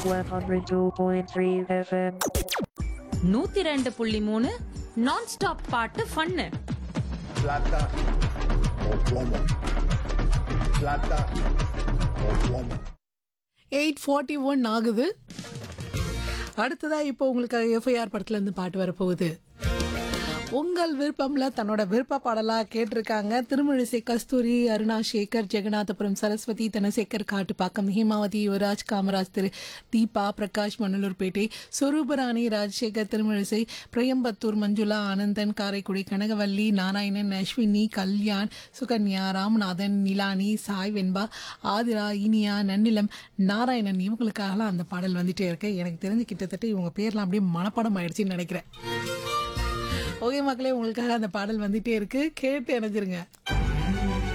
102.3 FM. நூத்தி ரெண்டு புள்ளி மூணு நான் ஸ்டாப் பாட்டு fun Plata o plomo. Plata o plomo. Eight forty one ஆகுது அடுத்ததா இப்போ உங்களுக்கு எஃப்ஐஆர் படத்துல இருந்து பாட்டு வரப்போகுது உங்கள் விருப்பம்ல தன்னோட விருப்ப பாடலா கேட்டிருக்காங்க திருமழிசை கஸ்தூரி அருணா சேகர் ஜெகநாதபுரம் சரஸ்வதி தனசேகர் காட்டுப்பாக்கம் ஹேமாவதி யுவராஜ் காமராஜ் திரு தீபா பிரகாஷ் மணலூர்பேட்டை சொரூபராணி ராஜசேகர் திருமழிசை பிரயம்பத்தூர் மஞ்சுளா ஆனந்தன் காரைக்குடி கனகவல்லி நாராயணன் அஸ்வினி கல்யாண் சுகன்யா ராமநாதன் நிலானி சாய் வெண்பா ஆதிரா இனியா நன்னிலம் நாராயணன் இவங்களுக்காகலாம் அந்த பாடல் வந்துட்டே இருக்கு எனக்கு தெரிஞ்சு கிட்டத்தட்ட இவங்க பேர்லாம் அப்படியே மனப்பாடம் ஆயிடுச்சுன்னு நினைக்கிறேன் ஓகே மக்களே உங்களுக்காக அந்த பாடல் வந்துட்டே இருக்கு கேட்டு இணைஞ்சிருங்க